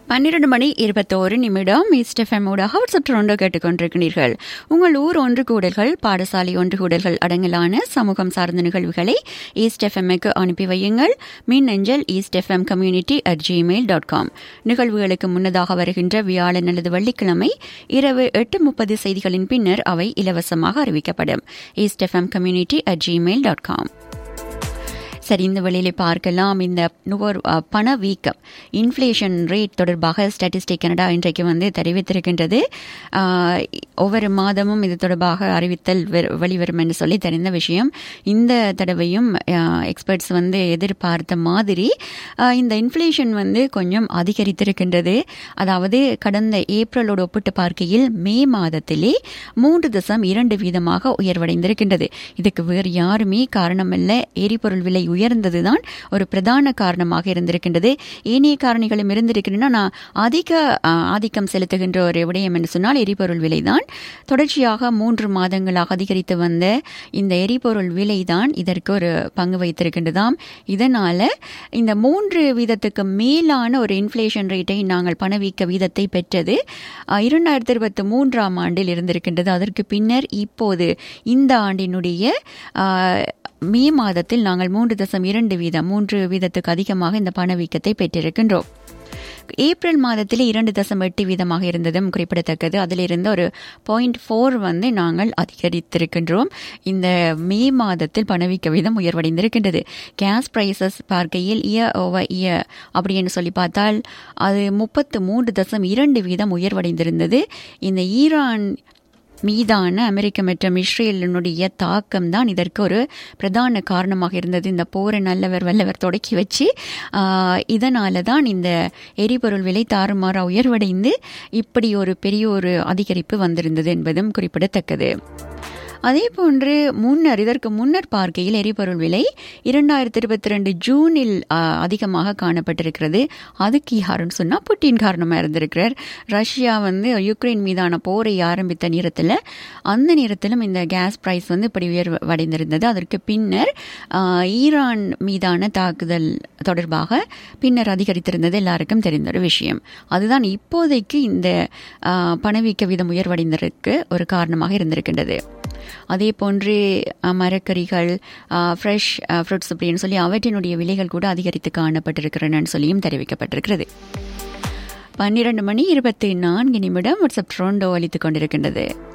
பன்னிரண்டு மணி இருபத்தோரு நிமிடம் ஈஸ்ட் எஃப்எம் ஊடாக வாட்ஸ்அப் டொரண்டோ கேட்டுக்கொண்டிருக்கிறீர்கள் உங்கள் ஊர் ஒன்று கூடல்கள் பாடசாலை ஒன்று கூடல்கள் அடங்கலான சமூகம் சார்ந்த நிகழ்வுகளை ஈஸ்ட் எஃப்எம்க்கு அனுப்பி வையுங்கள் மின் அஞ்சல் East FM community at Gmail dot com நிகழ்வுகளுக்கு முன்னதாக வருகின்ற வியாழன் அல்லது வெள்ளிக்கிழமை இரவு எட்டு முப்பது செய்திகளின் பின்னர் அவை இலவசமாக அறிவிக்கப்படும் East FM community at Gmail dot com சரி இந்த வழியிலே பார்க்கலாம் இந்த நுகர் அ, பணவீக்கம் இன்ஃப்ளேஷன் ரேட் தொடர்பாக ஸ்டாட்டிஸ்டிக் கனடா இன்றைக்கு வந்து தெரிவித்திருக்கின்றது ஆ, ஒவ்வொரு மாதமும் இது தொடர்பாக அறிவித்தல் வெ- வெளிவரும் என்று சொல்லி தெரிந்த விஷயம் இந்த தடவையும் எக்ஸ்பர்ட்ஸ் வந்து எதிர்பார்த்த மாதிரி ஆ, இந்த இன்ஃப்ளேஷன் வந்து கொஞ்சம் அதிகரித்திருக்கின்றது அதாவது கடந்த ஏப்ரலோடு ஒப்பிட்டு பார்க்கையில் மே மாதத்திலே மூன்று தசம் இரண்டு வீதமாக உயர்வடைந்திருக்கின்றது இதுக்கு வேறு யாருமே காரணமல்ல எரிபொருள் விலை உயர்ந்ததுதான் ஒரு பிரதான காரணமாக இருந்திருக்கின்றது ஏனைய காரணிகளும் இருந்திருக்கின்றன நான் அதிக ஆ, ஆதிக்கம் செலுத்துகின்ற ஒரு விடயம் என்று சொன்னால் எரிபொருள் விலைதான் தொடர்ச்சியாக மூன்று மாதங்களாக அதிகரித்து வந்த இந்த எரிபொருள் விலைதான் இதற்கு ஒரு பங்கு வைத்திருக்கின்றதாம் இதனால இந்த மூன்று வீதத்துக்கு மேலான ஒரு இன்ஃப்ளேஷன் ரேட்டை நாங்கள் பணவீக்க வீதத்தை பெற்றது அஹ், இரண்டாயிரத்தி இருபத்தி மூன்றாம் ஆண்டில் இருந்திருக்கின்றது அதற்கு பின்னர் இப்போது இந்த ஆண்டினுடைய அஹ், மே மாதத்தில் நாங்கள் மூன்று தசம் இரண்டு வீதம் மூன்று வீதத்துக்கு அதிகமாக இந்த பணவீக்கத்தை பெற்றிருக்கின்றோம் ஏப்ரல் மாதத்தில் இரண்டு தசம் எட்டு வீதமாக இருந்ததும் குறிப்பிடத்தக்கது அதிலிருந்து ஒரு பாயிண்ட் ஃபோர் வந்து நாங்கள் அதிகரித்திருக்கின்றோம் இந்த மே மாதத்தில் பணவீக்க வீதம் உயர்வடைந்திருக்கின்றது கேஸ் பிரைசஸ் பார்க்கையில் இயர் ஓவர் இயர் அப்படின்னு சொல்லி பார்த்தால் அது முப்பத்து மூன்று தசம் இரண்டு வீதம் உயர்வடைந்திருந்தது இந்த ஈரான் மீதான அமெரிக்க மற்றும் இஸ்ரேலினுடைய தாக்கம் தான் இதற்கு ஒரு பிரதான காரணமாக இருந்தது இந்த போரை நல்லவர் வல்லவர் தொடக்கி வச்சு ஆஹ், இதனால தான் இந்த எரிபொருள் விலை தாறுமாறா உயர்வடைந்து இப்படி ஒரு பெரிய ஒரு அதிகரிப்பு வந்திருந்தது என்பதும் குறிப்பிடத்தக்கது அதே போன்று முன்னர் இதற்கு முன்னர் பார்க்கையில் எரிபொருள் விலை இரண்டாயிரத்தி இருபத்தி ரெண்டு ஜூனில் ஆ, அதிகமாக காணப்பட்டிருக்கிறது அதுக்கு யாருன்னு சொன்னால் புட்டின் காரணமாக இருந்திருக்கிறார் ரஷ்யா வந்து யுக்ரைன் மீதான போரை ஆரம்பித்த நேரத்தில் அந்த நேரத்திலும் இந்த கேஸ் பிரைஸ் வந்து இப்படி உயர்வடைந்திருந்தது அதற்கு பின்னர் ஆ, ஈரான் மீதான தாக்குதல் தொடர்பாக பின்னர் அதிகரித்திருந்தது எல்லாருக்கும் தெரிந்த ஒரு விஷயம் அதுதான் இப்போதைக்கு இந்த ஆ, பணவீக்க வீதம் உயர்வடைந்ததற்கு ஒரு காரணமாக இருந்திருக்கின்றது அதே போன்று அஹ், மரக்கறிகள் ஃப்ரெஷ் ஃப்ரூட்ஸ் அப்படின்னு சொல்லி அவற்றினுடைய விலைகள் கூட அதிகரித்து காணப்பட்டிருக்கிறன்னு சொல்லியும் தெரிவிக்கப்பட்டிருக்கிறது பன்னிரண்டு மணி இருபத்தி நான்கு நிமிடம் வாட்ஸ்அப் ட்ரோண்டோ அளித்துக் கொண்டிருக்கின்றது